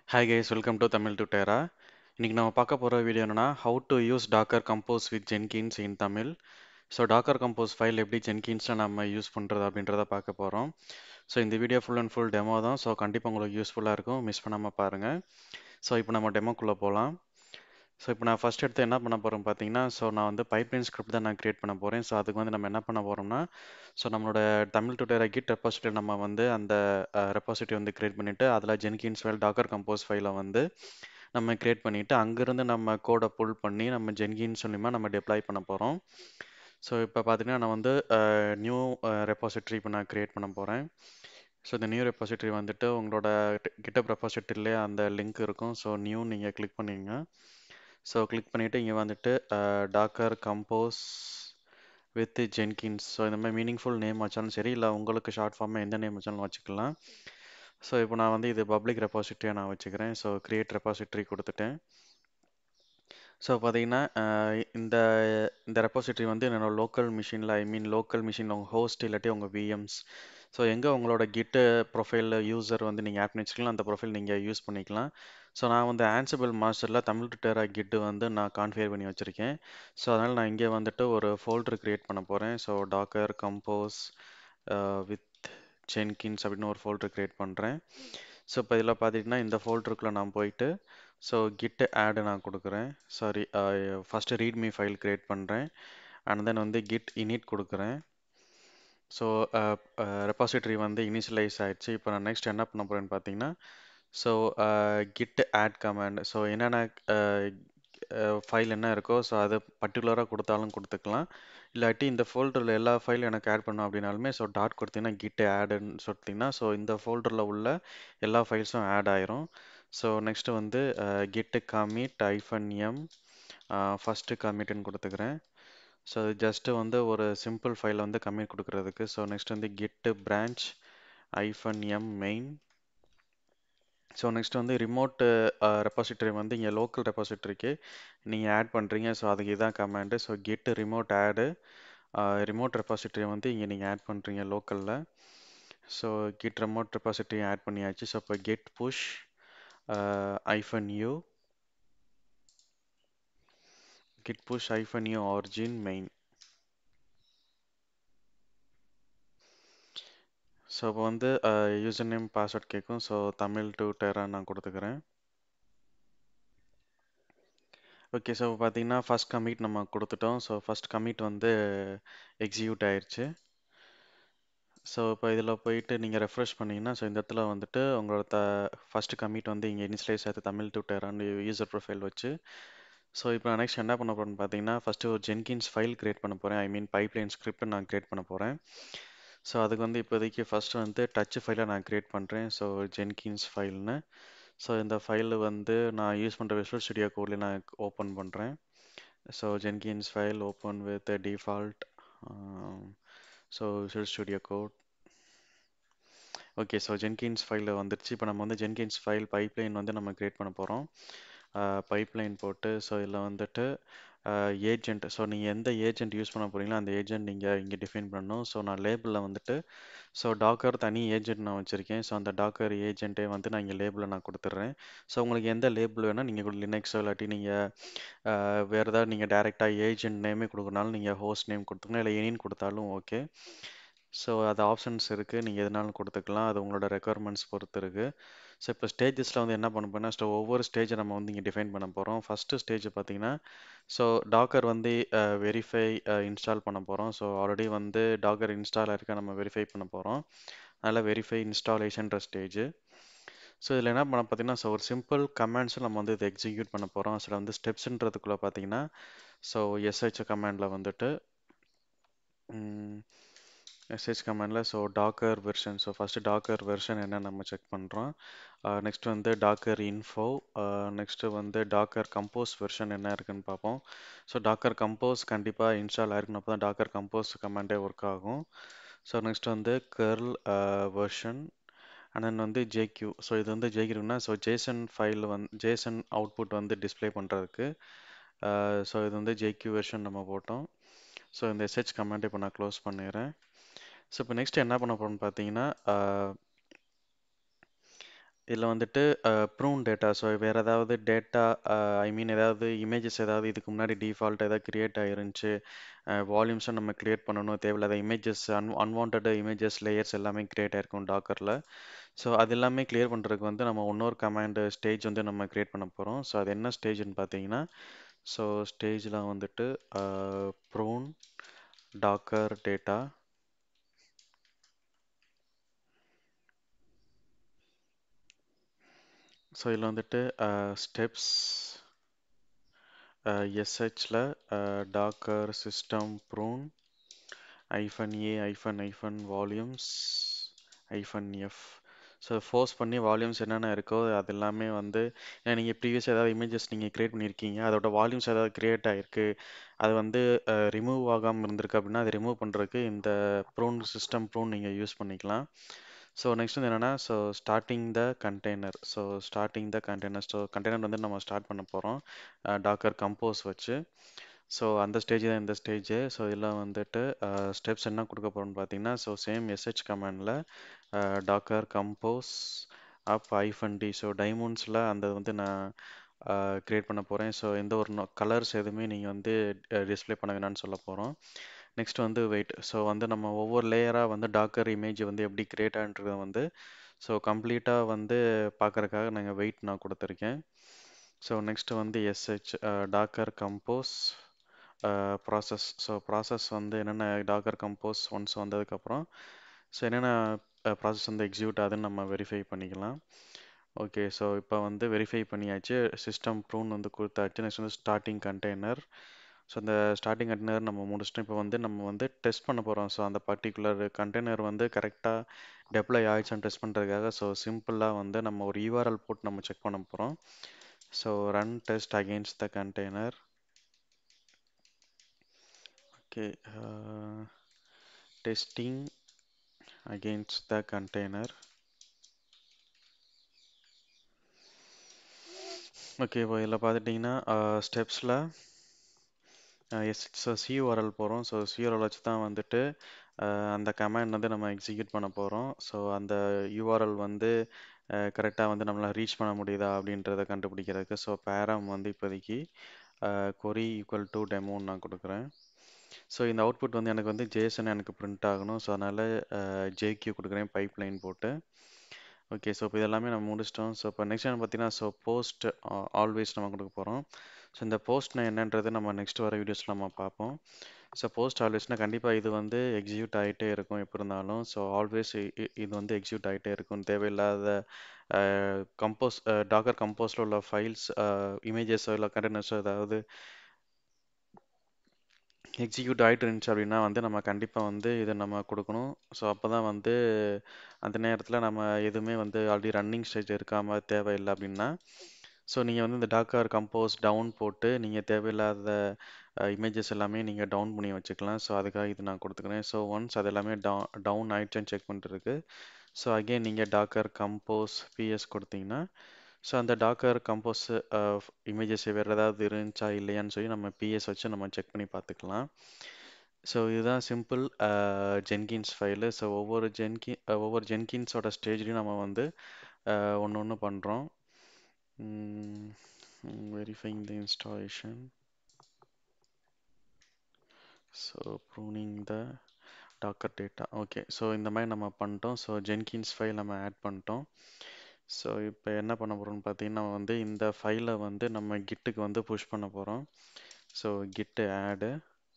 hi guys welcome to Tamil to terra இன்னைக்கு நம்ம பார்க்க போகிற வீடியோ என்னன்னா how to use Docker compose with Jenkins in Tamil so Docker compose file எப்படி ஜென்கின்ஸில் நம்ம யூஸ் பண்ணுறது அப்படின்றத பார்க்க போகிறோம் ஸோ இந்த video full and full demo தான் ஸோ கண்டிப்பாக உங்களுக்கு யூஸ்ஃபுல்லாக இருக்கும் மிஸ் பண்ணாமல் பாருங்கள் ஸோ இப்போ நம்ம டெமோக்குள்ளே போகலாம் ஸோ இப்போ நான் ஃபஸ்ட் எடுத்து என்ன பண்ண போகிறோம் பார்த்தீங்கன்னா ஸோ நான் வந்து பைப்லைன் ஸ்கிரிப்ட் தான் நான் கிரியேட் பண்ண போகிறேன் ஸோ அதுக்கு வந்து நம்ம என்ன பண்ண போகிறோம்னா ஸோ நம்மளோட தமிழ் டுடேரா கிட் ரெப்பாசிட்டரி நம்ம வந்து அந்த ரெப்பாசிட்டரி வந்து கிரியேட் பண்ணிவிட்டு அதில் ஜென்கின்ஸ் ஃபைல் டாக்கர் கம்போஸ் ஃபைலை வந்து நம்ம கிரியேட் பண்ணிவிட்டு அங்கேருந்து நம்ம கோடை புல் பண்ணி நம்ம ஜென்கின்ஸ் மூலிமா நம்ம டெப்ளாய் பண்ண போகிறோம் ஸோ இப்போ பார்த்தீங்கன்னா நான் வந்து நியூ ரெப்பாசிட்டரி இப்போ நான் கிரியேட் பண்ண போகிறேன் ஸோ இந்த நியூ ரெப்பாசிட்டரி வந்துட்டு உங்களோட கிட்டப் ரெப்பாசிட்டரியிலே அந்த லிங்க் இருக்கும் ஸோ நியூ நீங்கள் கிளிக் பண்ணிங்க ஸோ கிளிக் பண்ணிவிட்டு இங்கே வந்துட்டு Docker compose with Jenkins so இந்த மாதிரி மீனிங்ஃபுல் நேம் வச்சாலும் சரி இல்லை உங்களுக்கு ஷார்ட் ஃபார்மாக எந்த நேம் வச்சாலும் வச்சுக்கலாம் ஸோ இப்போ நான் வந்து இது பப்ளிக் ரெப்பாசிட்டரியாக நான் வச்சுக்கிறேன் ஸோ க்ரியேட் ரெப்பாசிட்டரி கொடுத்துட்டேன் ஸோ பார்த்தீங்கன்னா இந்த இந்த ரெப்பாசிட்டரி வந்து என்னோடய லோக்கல் மிஷினில் ஐ மீன் லோக்கல் மிஷினில் உங்கள் ஹோஸ்ட் இல்லாட்டி உங்கள் விஎம்ஸ் ஸோ எங்கே உங்களோட கிட்டு ப்ரொஃபைலில் யூசர் வந்து நீங்கள் ஆட் பண்ணி வச்சுக்கலாம் அந்த ப்ரொஃபைல் நீங்கள் யூஸ் பண்ணிக்கலாம் ஸோ நான் வந்து ஆன்சிபிள் மாஸ்டரில் தமிழ் டுட்டரா கிட்டு வந்து நான் கான்ஃபிகர் பண்ணி வச்சுருக்கேன் ஸோ அதனால் நான் இங்கே வந்துட்டு ஒரு ஃபோல்டர் க்ரியேட் பண்ண போகிறேன் so Docker compose with Jenkins அப்படின்னு ஒரு ஃபோல்டர் க்ரியேட் பண்ணுறேன் ஸோ இப்போ இதில் பார்த்திங்கன்னா இந்த ஃபோல்டருக்குள்ளே நான் போயிட்டு ஸோ கிட்டு ஆடு நான் கொடுக்குறேன் sorry first readme file create பண்ணுறேன் அண்ட் தென் வந்து கிட் இனிட் கொடுக்குறேன் ஸோ ரெப்பாசிட்டரி வந்து இனிஷியலைஸ் ஆகிடுச்சு இப்போ நான் நெக்ஸ்ட் என்ன பண்ண போகிறேன்னு பார்த்தீங்கன்னா so git add command so என்னென்ன ஃபைல் என்ன இருக்கோ ஸோ அதை பர்டிகுலராக கொடுத்தாலும் கொடுத்துக்கலாம் இல்லாட்டி இந்த ஃபோல்டரில் எல்லா ஃபைலும் எனக்கு ஆட் பண்ணோம் அப்படின்னாலுமே ஸோ டாட் கொடுத்தீங்கன்னா கிட் ஆடுன்னு சொல்லிட்டிங்கன்னா ஸோ இந்த ஃபோல்டரில் உள்ள எல்லா ஃபைல்ஸும் ஆட் ஆயிரும் ஸோ நெக்ஸ்ட்டு வந்து git commit hyphen M first கமிட்டுன்னு கொடுத்துக்கிறேன் ஸோ ஜஸ்ட்டு வந்து ஒரு சிம்பிள் ஃபைலை வந்து கமிட் கொடுக்குறதுக்கு ஸோ நெக்ஸ்ட் வந்து git branch hyphen M main so next வந்து ரிமோட் ரெப்பாசிட்டரி வந்து இங்கே லோக்கல் ரெப்பாசிட்டரிக்கு நீங்கள் ஆட் பண்ணுறீங்க ஸோ அதுக்கு இதான் command so git remote add remote repository வந்து இங்கே நீங்கள் ஆட் பண்ணுறீங்க லோக்கலில் so git remote repository add பண்ணியாச்சு ஸோ இப்போ git push hyphen U git push hyphen u origin main so இப்போ வந்து யூசர் நேம் பாஸ்வேர்ட் கேட்கும் ஸோ தமிழ் டு டெரா நான் கொடுத்துக்கிறேன் ஓகே ஸோ பார்த்தீங்கன்னா ஃபஸ்ட் கமிட் நம்ம கொடுத்துட்டோம் ஸோ ஃபஸ்ட் கமிட் வந்து எக்ஸிக்யூட் ஆயிடுச்சு ஸோ இப்போ இதில் போயிட்டு நீங்கள் ரெஃப்ரெஷ் பண்ணிங்கன்னா ஸோ இந்த இடத்துல வந்துட்டு உங்களோட த ஃபஸ்ட் கமிட் வந்து இங்கே இனிஷியலைஸ் ஆகிட்டு தமிழ் டு டெரான்னு யூசர் ப்ரொஃபைல் வச்சு ஸோ இப்போ நான் நெக்ஸ்ட் என்ன பண்ண போகிறேன்னு பார்த்தீங்கன்னா ஃபஸ்ட்டு ஒரு ஜென்கின்ஸ் ஃபைல் க்ரியேட் பண்ண போகிறேன் ஐ மீன் பைப்லைன் ஸ்கிரிப்ட் நான் க்ரியேட் பண்ண போகிறேன் ஸோ அதுக்கு வந்து இப்போதைக்கு ஃபஸ்ட்டு வந்து டச் ஃபைலை நான் க்ரியேட் பண்ணுறேன் ஸோ ஜென்கின்ஸ் ஃபைல்னு ஸோ இந்த ஃபைலு வந்து நான் யூஸ் பண்ணுற விசுவல் ஸ்டுடியோ கோட்லேயே நான் ஓப்பன் பண்ணுறேன் so Jenkins file open with default so visual studio code okay so Jenkins ஃபைலில் வந்துருச்சு இப்போ நம்ம வந்து ஜென்கின்ஸ் ஃபைல் பைப்லைன் வந்து நம்ம க்ரியேட் பண்ண போகிறோம் பைப்லைன் போட்டு ஸோ இதில் வந்துட்டு ஏஜென்ட் ஸோ நீங்கள் எந்த ஏஜென்ட் யூஸ் பண்ண போகிறீங்களோ அந்த ஏஜென்ட் நீங்கள் இங்கே டிஃபைன் பண்ணணும் ஸோ நான் லேபிளில் வந்துட்டு ஸோ டாக்கர் தனி ஏஜென்ட் நான் வச்சுருக்கேன் ஸோ அந்த டாக்கர் ஏஜென்ட்டே வந்து நான் இங்கே லேபிளில் நான் கொடுத்துட்றேன் ஸோ உங்களுக்கு எந்த லேபிள் வேணால் நீங்கள் லினக்ஸோ இல்லாட்டி நீங்கள் வேறு ஏதாவது நீங்கள் டேரெக்டாக ஏஜென்ட் நேமே கொடுக்குறனாலும் நீங்கள் ஹோஸ்ட் நேம் கொடுத்துக்கலாம் இல்லை எனின்னு கொடுத்தாலும் ஓகே ஸோ அது ஆப்ஷன்ஸ் இருக்குது நீங்கள் எதுனாலும் கொடுத்துக்கலாம் அது உங்களோட ரெக்குவயர்மெண்ட்ஸ் பொறுத்து இருக்குது ஸோ இப்போ ஸ்டேஜஸில் வந்து என்ன பண்ண போனால் ஸோ ஒவ்வொரு ஸ்டேஜை நம்ம வந்து இங்கே டிஃபைன் பண்ண போகிறோம் ஃபஸ்ட்டு ஸ்டேஜ் பார்த்தீங்கன்னா ஸோ டாக்கர் வந்து வெரிஃபை இன்ஸ்டால் பண்ண போகிறோம் ஸோ ஆல்ரெடி வந்து டாக்கர் இன்ஸ்டால் இருக்க நம்ம வெரிஃபை பண்ண போகிறோம் அதனால் வெரிஃபை இன்ஸ்டாலேஷன்ற ஸ்டேஜ் ஸோ இதில் என்ன பண்ண பார்த்தீங்கன்னா ஸோ ஒரு சிம்பிள் கமாண்ட்ஸும் நம்ம வந்து இதை எக்ஸிக்யூட் பண்ண போகிறோம் அதில் வந்து ஸ்டெப்ஸுன்றதுக்குள்ளே பார்த்தீங்கன்னா ஸோ எஸ்ஹெச் கமாண்டில் வந்துட்டு எஸ்ஹெச் கமாண்டில் so Docker version so first Docker version என்ன நம்ம செக் பண்ணுறோம் நெக்ஸ்ட் வந்து டாக்கர் இன்ஃபோ நெக்ஸ்ட்டு வந்து டாக்கர் கம்போஸ் வெர்ஷன் என்ன இருக்குன்னு பார்ப்போம் ஸோ டாக்கர் கம்போஸ் கண்டிப்பாக இன்ஸ்டால் ஆயிருக்கணும் அப்போ தான் டாக்கர் கம்போஸ் கமாண்டே ஒர்க் ஆகும் ஸோ நெக்ஸ்ட் வந்து கர்ல் வெர்ஷன் அண்ட் தென் வந்து ஜேக்யூ ஸோ இது வந்து ஜேக்யூனா ஸோ ஜேசன் ஃபைல் வந்து ஜேசன் அவுட்புட் வந்து டிஸ்பிளே பண்ணுறதுக்கு ஸோ இது வந்து ஜேக்யூ வெர்ஷன் நம்ம போட்டோம் ஸோ இந்த எஸ்ஹெச் கமாண்ட் இப்போ நான் க்ளோஸ் பண்ணிடுறேன் ஸோ இப்போ நெக்ஸ்ட் என்ன பண்ண போகிறோம்னு பார்த்தீங்கன்னா இதில் வந்துட்டு ப்ரூன் டேட்டா ஸோ வேறு ஏதாவது டேட்டா ஐ மீன் ஏதாவது இமேஜஸ் ஏதாவது இதுக்கு முன்னாடி டிஃபால்ட் ஏதாவது கிரியேட் ஆயிருந்துச்சு வால்யூம்ஸும் நம்ம கிரியேட் பண்ணணும் தேவையில்லாத images un unwanted images layers எல்லாமே கிரியேட் ஆயிருக்கும் டாக்கரில் ஸோ அது எல்லாமே கிளியர் பண்ணுறதுக்கு வந்து நம்ம இன்னொரு கமாண்ட் ஸ்டேஜ் வந்து நம்ம கிரியேட் பண்ண போகிறோம் ஸோ அது என்ன ஸ்டேஜ்னு பார்த்தீங்கன்னா ஸோ ஸ்டேஜில் வந்துட்டு ப்ரூன் டாக்கர் டேட்டா ஸோ இதில் வந்துட்டு ஸ்டெப்ஸ் எஸ்ஹெச்சில் Docker system prune hyphen A hyphen hyphen volumes hyphen F so force பண்ணி வால்யூம்ஸ் என்னென்ன இருக்கோ அது எல்லாமே வந்து ஏன்னா நீங்கள் ப்ரீவியஸ் ஏதாவது இமேஜஸ் நீங்கள் க்ரியேட் பண்ணியிருக்கீங்க அதோட வால்யூம்ஸ் ஏதாவது க்ரியேட் ஆகிருக்கு அது வந்து ரிமூவ் ஆகாமல் இருந்திருக்கு அப்படின்னா அதை ரிமூவ் பண்ணுறதுக்கு இந்த ப்ரூன் சிஸ்டம் ப்ரூன் நீங்கள் யூஸ் பண்ணிக்கலாம் ஸோ நெக்ஸ்ட் வந்து என்னென்னா so starting the container so starting the container so container வந்து நம்ம ஸ்டார்ட் பண்ண போகிறோம் டாக்கர் கம்போஸ் வச்சு ஸோ அந்த ஸ்டேஜ் தான் இந்த ஸ்டேஜ் ஸோ இதில் வந்துட்டு ஸ்டெப்ஸ் என்ன கொடுக்க போகிறோம்னு பார்த்தீங்கன்னா ஸோ சேம் எஸ்ஹெச் கமாண்டில் Docker compose up hyphen D so டைமண்ட்ஸில் அந்த வந்து நான் க்ரியேட் பண்ண போகிறேன் ஸோ எந்த ஒரு கலர்ஸ் எதுவுமே நீங்கள் வந்து டிஸ்பிளே பண்ண வேணாம்னு சொல்ல போகிறோம் நெக்ஸ்ட் வந்து வெயிட் ஸோ வந்து நம்ம ஒவ்வொரு லேயராக வந்து டாக்கர் இமேஜ் வந்து எப்படி கிரியேட் ஆகின்றத வந்து ஸோ கம்ப்ளீட்டாக வந்து பார்க்குறக்காக நாங்கள் வெயிட் நான் கொடுத்துருக்கேன் ஸோ நெக்ஸ்ட் வந்து SH Docker compose process so process வந்து என்னென்ன டாக்கர் கம்போஸ் ஒன்ஸ் வந்ததுக்கப்புறம் ஸோ என்னென்ன ப்ராசஸ் வந்து எக்ஸிக்யூட் ஆகுதுன்னு நம்ம வெரிஃபை பண்ணிக்கலாம் ஓகே ஸோ இப்போ வந்து வெரிஃபை பண்ணியாச்சு சிஸ்டம் ப்ரூன் வந்து கொடுத்தாச்சு நெக்ஸ்ட் வந்து ஸ்டார்டிங் கண்டெய்னர் ஸோ அந்த ஸ்டார்டிங் கண்டெய்னர் நம்ம முடிச்சிட்டோம் இப்போ வந்து நம்ம வந்து டெஸ்ட் பண்ண போகிறோம் ஸோ அந்த பர்டிகுலர் கண்டெய்னர் வந்து கரெக்டாக டெப்ளை ஆயிடுச்சான்னு டெஸ்ட் பண்ணுறதுக்காக ஸோ சிம்பிளாக வந்து நம்ம ஒரு யூஆர்எல் போட்டு நம்ம செக் பண்ண போகிறோம் so run test against the container okay testing against the container okay இப்போ இதில் பார்த்துட்டிங்கன்னா ஸ்டெப்ஸில் எஸ் ஸோ சியூஆர்எல் போகிறோம் ஸோ சியூஆர்எல் வச்சு தான் வந்துட்டு அந்த கமாண்ட் வந்து நம்ம எக்ஸிக்யூட் பண்ண போகிறோம் ஸோ அந்த யூஆர்எல் வந்து கரெக்டாக வந்து நம்மளால் ரீச் பண்ண முடியுதா அப்படின்றத கண்டுபிடிக்கிறதுக்கு ஸோ பேரம் வந்து இப்போதைக்கு கொரி ஈக்குவல் டு டெமோன்னு நான் கொடுக்குறேன் ஸோ இந்த அவுட்புட் வந்து எனக்கு வந்து ஜேசன் எனக்கு பிரிண்ட் ஆகணும் ஸோ அதனால் ஜேக்யூ கொடுக்குறேன் பைப் லைன் போட்டு ஓகே ஸோ இப்போ இதெல்லாமே நம்ம முடிச்சிட்டோம் ஸோ இப்போ நெக்ஸ்ட் என்ன பார்த்தீங்கன்னா ஸோ போஸ்ட் ஆல்வேஸ் நம்ம கொடுக்க போகிறோம் ஸோ இந்த போஸ்ட்னா என்னன்றது நம்ம நெக்ஸ்ட் வர வீடியோஸில் நம்ம பார்ப்போம் ஸோ போஸ்ட் ஆல்வேஸ்னால் கண்டிப்பாக இது வந்து எக்ஸிக்யூட் ஆகிட்டே இருக்கும் எப்படி இருந்தாலும் ஸோ ஆல்வேஸ் இது வந்து எக்ஸிக்யூட் ஆகிட்டே இருக்கும் தேவையில்லாத கம்போஸ் டாக்கர் கம்போஸில் உள்ள ஃபைல்ஸ் இமேஜஸோ இல்லை கண்டெய்னர்ஸோ ஏதாவது எக்ஸிக்யூட் ஆகிட்டு இருந்துச்சு அப்படின்னா வந்து நம்ம கண்டிப்பாக வந்து இதை நம்ம கொடுக்கணும் ஸோ அப்போ தான் வந்து அந்த நேரத்தில் நம்ம எதுவுமே வந்து ஆல்ரெடி ரன்னிங் ஸ்டேஜ் இருக்காமல் தேவையில்லை அப்படின்னா ஸோ நீங்கள் வந்து இந்த டாக்கர் கம்போஸ் டவுன் போட்டு நீங்கள் தேவையில்லாத இமேஜஸ் எல்லாமே நீங்கள் டவுன் பண்ணி வச்சுக்கலாம் ஸோ அதுக்காக இது நான் கொடுத்துக்கிறேன் ஸோ ஒன்ஸ் அது எல்லாமே டவு டவுன் ஆயிடுச்சுன்னு செக் பண்ணிட்டுருக்கு ஸோ அகெயின் நீங்கள் டாக்கர் கம்போஸ் பிஎஸ் கொடுத்தீங்கன்னா ஸோ அந்த டாக்கர் கம்போஸ் இமேஜஸ் வேறு ஏதாவது இருந்துச்சா இல்லையான்னு சொல்லி நம்ம பிஎஸ் வச்சு நம்ம செக் பண்ணி பார்த்துக்கலாம் ஸோ இதுதான் சிம்பிள் ஜென்கின்ஸ் ஃபைலு ஸோ ஒவ்வொரு ஜென்கி ஒவ்வொரு ஜென்கின்ஸோட ஸ்டேஜ்லையும் நம்ம வந்து ஒன்று ஒன்று பண்ணுறோம் verifying the installation so pruning the Docker data okay so இந்த மாதிரி நம்ம பண்ணிட்டோம் ஸோ ஜென்கின்ஸ் ஃபைல் நம்ம ஆட் பண்ணிட்டோம் ஸோ இப்போ என்ன பண்ண போகிறோம்னு பார்த்தீங்கன்னா வந்து இந்த ஃபைலை வந்து நம்ம கிட்டுக்கு வந்து புஷ் பண்ண போகிறோம் so git add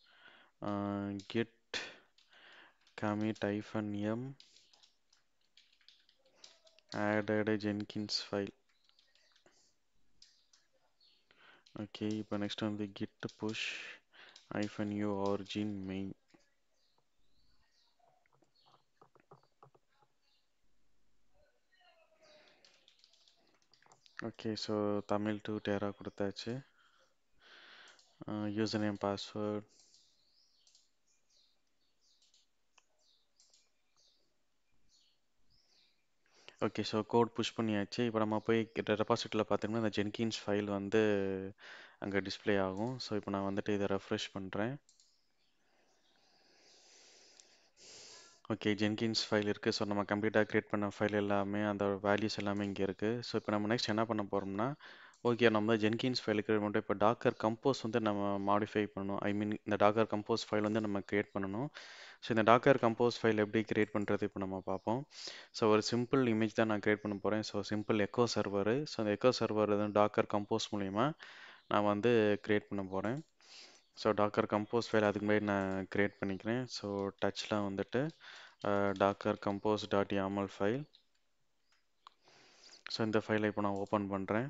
git commit hyphen M added Jenkins file okay இப்போ நெக்ஸ்ட் வந்து git push hyphen U origin main okay so Tamil to terra கொடுத்தாச்சு user name password okay so code push பண்ணியாச்சு இப்போ நம்ம போய் ரெபாசிட்டியில் பார்த்தோம்னா இந்த ஜென்கின்ஸ் ஃபைல் வந்து அங்கே டிஸ்பிளே ஆகும் ஸோ இப்போ நான் வந்துட்டு இதை ரெஃப்ரெஷ் பண்ணுறேன் ஓகே ஜென்கின்ஸ் ஃபைல் இருக்குது ஸோ நம்ம கம்ப்ளீட்டாக க்ரியேட் பண்ண ஃபைல் எல்லாமே அந்த வேல்யூஸ் எல்லாமே இங்கே இருக்குது ஸோ இப்போ நம்ம நெக்ஸ்ட் என்ன பண்ண போகிறோம்னா ஓகே நம்ம ஜென்கின்ஸ் ஃபைல் கிரியேட் பண்ணிட்டு இப்போ டாக்கர் கம்போஸ் வந்து நம்ம மாடிஃபை பண்ணணும் ஐ மீன் இந்த டாக்கர் கம்போஸ் ஃபைல் வந்து நம்ம க்ரியேட் பண்ணணும் ஸோ இந்த டாக்கர் கம்போஸ் ஃபைல் எப்படி க்ரியேட் பண்ணுறது இப்போ நம்ம பார்ப்போம் ஸோ ஒரு சிம்பிள் இமேஜ் தான் நான் க்ரியேட் பண்ண போகிறேன் so simple echo server so அந்த எக்கோ சர்வர் வந்து டாக்கர் கம்போஸ் மூலிமா நான் வந்து க்ரியேட் பண்ண போகிறேன் ஸோ டாக்கர் கம்போஸ் ஃபைல் அதுக்கு முன்னாடி நான் க்ரியேட் பண்ணிக்கிறேன் ஸோ டச்சில் வந்துட்டு Docker compose dot YAML file so இந்த ஃபைலை இப்போ நான் ஓப்பன் பண்ணுறேன்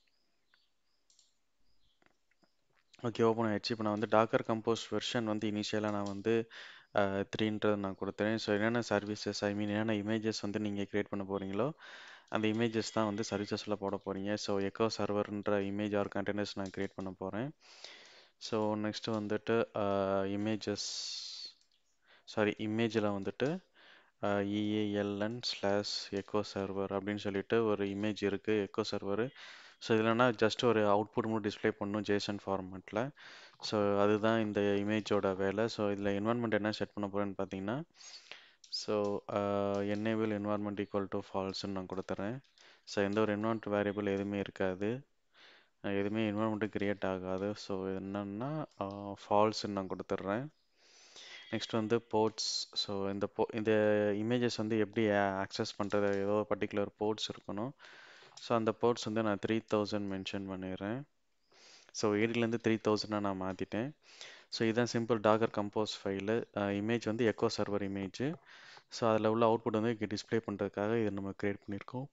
ஓகே ஓப்பன் ஆயிடுச்சு இப்போ நான் வந்து டாக்கர் கம்போஸ் வெர்ஷன் வந்து இனிஷியலாக நான் வந்து த்ரீன்றது நான் கொடுத்துறேன் ஸோ என்னென்ன சர்வீசஸ் ஐ மீன் என்னென்ன இமேஜஸ் வந்து நீங்கள் க்ரியேட் பண்ண போகிறீங்களோ அந்த இமேஜஸ் தான் வந்து சர்வீசஸில் போட போகிறீங்க ஸோ எக்கோ சர்வர்ன்ற இமேஜ் ஆர் கண்டெய்னர்ஸ் நான் க்ரியேட் பண்ண போகிறேன் ஸோ நெக்ஸ்ட்டு வந்துட்டு இமேஜஸ் சாரி இமேஜில் வந்துட்டு இஏஎல்என் ஸ்லாஷ் எக்கோ சர்வர் அப்படின்னு சொல்லிட்டு ஒரு இமேஜ் இருக்குது எக்கோ சர்வர் ஸோ இதுலனா ஜஸ்ட் ஒரு அவுட்புட் மட்டும் டிஸ்பிளே பண்ணணும் ஜேசன் ஃபார்மேட்டில் ஸோ அதுதான் இந்த இமேஜோட வேலை ஸோ இதில் என்வரான்மெண்ட் என்ன செட் பண்ண போகிறேன்னு பார்த்தீங்கன்னா so enable environment equal to ஃபால்ஸ்ன்னு நான் கொடுத்துறேன் ஸோ எந்த ஒரு என்வாரன்மெண்ட் வேரியபிள் எதுவுமே இருக்காது எதுவுமே என்வாரன்மெண்ட்டு கிரியேட் ஆகாது ஸோ என்னன்னா ஃபால்ஸ்ன்னு நான் கொடுத்துட்றேன் நெக்ஸ்ட் வந்து போர்ட்ஸ் ஸோ இந்த போ இந்த இமேஜஸ் வந்து எப்படி ஆக்சஸ் பண்ணுறது ஏதோ பர்டிகுலர் போர்ட்ஸ் இருக்கணும் ஸோ அந்த போர்ட்ஸ் வந்து நான் த்ரீ தௌசண்ட் மென்ஷன் பண்ணிடுறேன் ஸோ எயிட்லேருந்து த்ரீ தௌசண்டாக நான் மாற்றிட்டேன் ஸோ இதுதான் simple docker compose file image வந்து எக்கோ சர்வர் இமேஜ் ஸோ அதில் உள்ள அவுட்புட் வந்து இங்கே டிஸ்பிளே பண்ணுறதுக்காக இதை நம்ம க்ரியேட் பண்ணியிருக்கோம்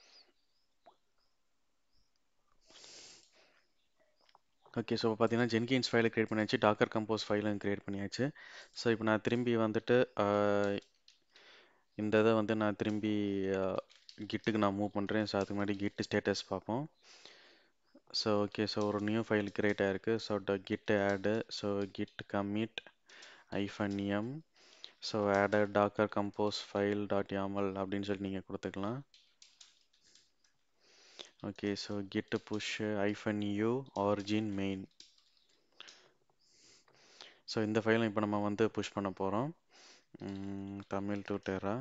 ஓகே ஸோ பார்த்தீங்கன்னா ஜென்கின்ஸ் ஃபைலை க்ரியேட் பண்ணியாச்சு டாக்கர் கம்போஸ் ஃபைலும் க்ரியேட் பண்ணியாச்சு ஸோ இப்போ நான் திரும்பி வந்துட்டு இந்த இதை வந்து நான் திரும்பி கிட்டுக்கு நான் மூவ் பண்ணுறேன் ஸோ அதுக்கு முன்னாடி கிட் ஸ்டேட்டஸ் பார்ப்போம் ஸோ ஓகே ஸோ ஒரு நியூ ஃபைல் கிரியேட் ஆகிருக்கு so git add so git commit hyphen M so add docker compose file dot yaml அப்படின்னு சொல்லி நீங்கள் கொடுத்துக்கலாம் okay so git push hyphen u origin main so இந்த ஃபைலை இப்போ நம்ம வந்து புஷ் பண்ண போகிறோம் Tamil to terra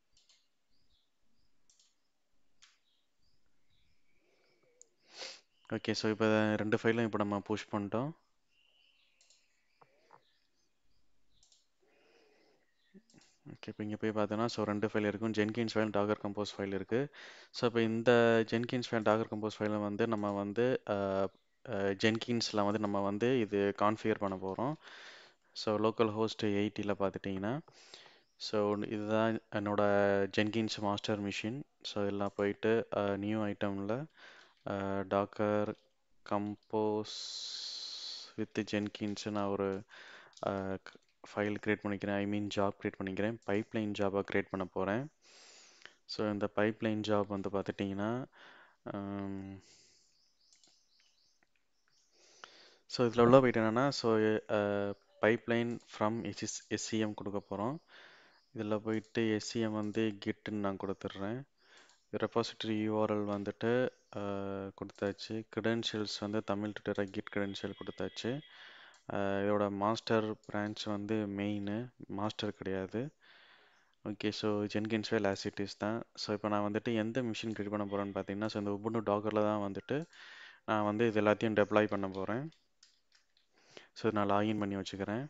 okay so இப்போ ரெண்டு ஃபைலும் இப்போ நம்ம புஷ் பண்ணிட்டோம் ஓகே இப்போ இங்கே போய் பார்த்தோன்னா ஸோ ரெண்டு ஃபைல் இருக்கும் Jenkins file docker compose file இருக்குது ஸோ இப்போ இந்த ஜென்கின்ஸ் ஃபைல் டாகர் கம்போஸ் ஃபைலை வந்து நம்ம வந்து ஜென்கின்ஸில் வந்து நம்ம வந்து இது கான்ஃபிகர் பண்ண போகிறோம் ஸோ லோக்கல் ஹோஸ்ட் எயிட்டியில் பார்த்துட்டிங்கன்னா ஸோ இதுதான் என்னோட ஜென்கின்ஸ் மாஸ்டர் மிஷின் ஸோ எல்லாம் போயிட்டு நியூ ஐட்டமில் டாக்கர் கம்போஸ் வித் ஜென்கின்ஸ் நான் ஒரு ஃபைல் க்ரியேட் பண்ணிக்கிறேன் ஐ மீன் ஜாப் க்ரியேட் பண்ணிக்கிறேன் பைப்லைன் ஜாபாக க்ரியேட் பண்ண போகிறேன் ஸோ இந்த பைப்லைன் ஜாப் வந்து பார்த்துட்டிங்கன்னா ஸோ இதில் உள்ள போயிட்டு என்னென்னா so pipeline from S S SCM கொடுக்க போகிறோம் இதில் போயிட்டு எஸ்சிஎம் வந்து கிட்டுன்னு நான் கொடுத்துட்றேன் ரெப்பாசிட்டரி யூஆர்எல் வந்துட்டு கொடுத்தாச்சு க்ரெடென்ஷியல்ஸ் வந்து தமிழ் ட்விட்டர் கிட் க்ரெடென்ஷியல் கொடுத்தாச்சு இதோட மாஸ்டர் பிரான்ச் வந்து மெயின் மாஸ்டர் கிடையாது okay so Jenkins file as it is தான் ஸோ இப்போ நான் வந்துட்டு எந்த மிஷின் கிரியேட் பண்ண போகிறேன்னு பார்த்தீங்கன்னா ஸோ இந்த உபுண்டு டாக்கரில் தான் வந்துட்டு நான் வந்து இது எல்லாத்தையும் டெப்ளாய் பண்ண போகிறேன் ஸோ நான் லாகின் பண்ணி வச்சுக்கிறேன்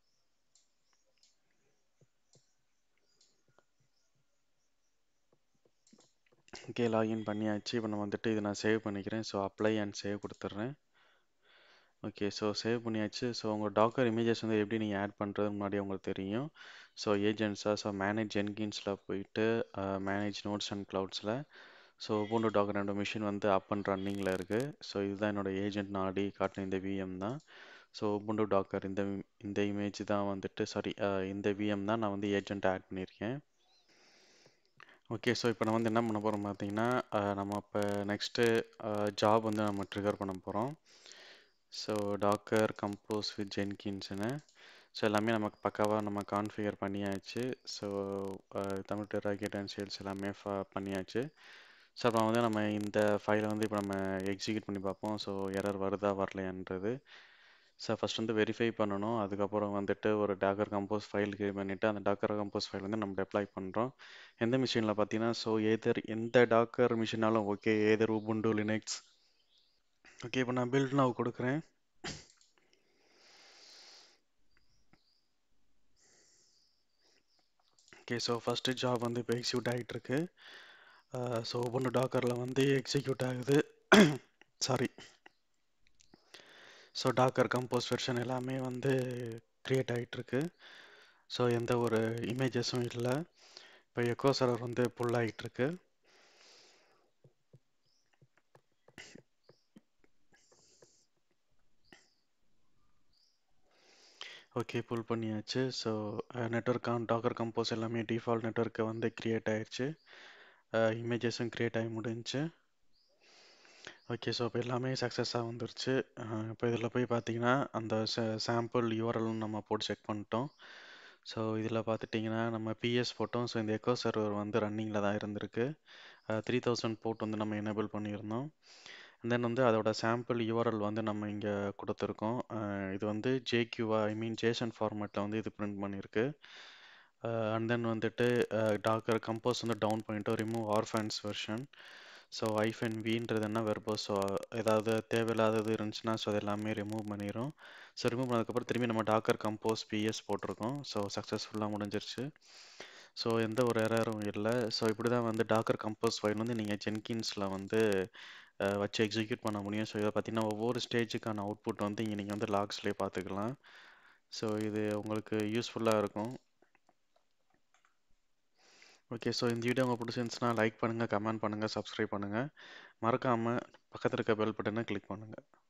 ஓகே லாகின் பண்ணியாச்சு இப்போ நான் வந்துட்டு இதை நான் சேவ் பண்ணிக்கிறேன் ஸோ அப்ளை அண்ட் சேவ் கொடுத்துட்றேன் ஓகே ஸோ சேவ் பண்ணியாச்சு ஸோ உங்கள் டாக்கர் இமேஜஸ் வந்து எப்படி நீங்கள் ஆட் பண்ணுறது முன்னாடி உங்களுக்கு தெரியும் ஸோ ஏஜென்ட்ஸாக ஸோ மேனேஜ் ஜென்கின்ஸில் போயிட்டு மேனேஜ் நோட்ஸ் அண்ட் க்ளவுட்ஸில் ஸோ ஒவ்வொன்று டாக்கர் ரெண்டு மிஷின் வந்து அப் அண்ட் ரன்னிங்கில் இருக்குது ஸோ இதுதான் என்னோடய ஏஜென்ட் நான் ஆடி காட்டின இந்த விஎம் தான் ஸோ உபுண்டு டாக்கர் இந்த இந்த இமேஜ் தான் வந்துட்டு சாரி இந்த விஎம் தான் நான் வந்து ஏஜென்ட் ஆட் பண்ணியிருக்கேன் ஓகே ஸோ இப்போ நான் வந்து என்ன பண்ண போகிறோம் பார்த்தீங்கன்னா நம்ம இப்போ நெக்ஸ்ட்டு ஜாப் வந்து நம்ம ட்ரிகர் பண்ண போகிறோம் ஸோ டாக்கர் கம்போஸ் வித் ஜென்கின்ஸ்னு ஸோ எல்லாமே நமக்கு பக்காவாக நம்ம கான்ஃபிகர் பண்ணியாச்சு ஸோ தமிழ் டெராகேட் அண்ட் சேல்ஸ் எல்லாமே பண்ணியாச்சு ஸோ அப்போ வந்து நம்ம இந்த ஃபைலை வந்து இப்போ நம்ம எக்ஸிக்யூட் பண்ணி பார்ப்போம் ஸோ எரர் வருதா வரலையான்றது ஸோ ஃபஸ்ட் வந்து வெரிஃபை பண்ணணும் அதுக்கப்புறம் வந்துட்டு ஒரு டாக்கர் கம்போஸ் ஃபைல் கிரியேட் பண்ணிவிட்டு அந்த டாக்கர் கம்போஸ் ஃபைல் வந்து நம்ம டெப்ளாய் பண்ணுறோம் எந்த மிஷினில் பார்த்தீங்கன்னா ஸோ ஏதர் எந்த டாக்கர் மிஷினாலும் okay either Ubuntu Linux okay இப்போ நான் பில்ட் நான் கொடுக்குறேன் ஓகே ஸோ ஃபஸ்ட்டு ஜாப் வந்து இப்போ எக்ஸிக்யூட் ஆகிட்டுருக்கு ஸோ ஒவ்வொன்று டாக்கரில் வந்து எக்ஸிக்யூட் ஆகுது sorry so Docker compose version எல்லாமே வந்து க்ரியேட் ஆகிட்டுருக்கு ஸோ எந்த ஒரு இமேஜஸும் இல்லை இப்போ எக்கோ சர்வர் வந்து புல் ஆகிட்டுருக்கு ஓகே புல் பண்ணியாச்சு ஸோ நெட்ஒர்க் டாக்கர் கம்போஸ் எல்லாமே டிஃபால்ட் நெட்ஒர்க்கை வந்து க்ரியேட் ஆயிடுச்சு இமேஜஸும் க்ரியேட் ஆகி முடிஞ்சு ஓகே ஸோ இப்போ எல்லாமே சக்ஸஸாக வந்துருச்சு இப்போ இதில் போய் பார்த்தீங்கன்னா அந்த சாம்பிள் யூஆர்எல்னு நம்ம போட்டு செக் பண்ணிட்டோம் ஸோ இதில் பார்த்துட்டிங்கன்னா நம்ம பிஎஸ் போட்டோம் ஸோ இந்த எக்கோ சர்வர் வந்து ரன்னிங்கில் தான் இருந்திருக்கு த்ரீ தௌசண்ட் போர்ட் வந்து நம்ம எனேபிள் பண்ணியிருந்தோம் தென் வந்து அதோட சாம்பிள் யூஆர்எல் வந்து நம்ம இங்கே கொடுத்துருக்கோம் இது வந்து ஜேக்யூவா ஐ மீன் ஜேசன் ஃபார்மேட்டில் வந்து இது பிரிண்ட் பண்ணியிருக்கு அண்ட் தென் வந்துட்டு டாக்கர் கம்போஸ் வந்து டவுன் பண்ணிட்டோம் remove orphans version so hyphen வின்றது என்ன வெர்போ ஸோ ஏதாவது தேவையில்லாதது இருந்துச்சுன்னா ஸோ அது எல்லாமே ரிமூவ் பண்ணிடும் ஸோ ரிமூவ் பண்ணதுக்கப்புறம் திரும்பி நம்ம டாக்கர் கம்போஸ் பிஎஸ் போட்டிருக்கோம் ஸோ சக்ஸஸ்ஃபுல்லாக முடிஞ்சிருச்சு ஸோ எந்த ஒரு எரரும் இல்லை ஸோ இப்படி தான் வந்து டாக்கர் கம்போஸ் ஃபைல் வந்து நீங்கள் ஜென்கின்ஸில் வந்து வச்சு எக்ஸிக்யூட் பண்ண முடியும் ஸோ இதை பார்த்தீங்கன்னா ஒவ்வொரு ஸ்டேஜுக்கான அவுட்புட் வந்து இங்கே நீங்கள் வந்து லாக்ஸ்லேயே பார்த்துக்கலாம் ஸோ இது உங்களுக்கு யூஸ்ஃபுல்லாக இருக்கும் ஓகே ஸோ இந்த வீடியோ உங்களுக்கு பிடிச்சிருந்துச்சுன்னா லைக் பண்ணுங்கள் கமெண்ட் பண்ணுங்கள் சப்ஸ்கிரைப் பண்ணுங்கள் மறக்காமல் பக்கத்தில் இருக்க பெல் பட்டனை கிளிக் பண்ணுங்கள்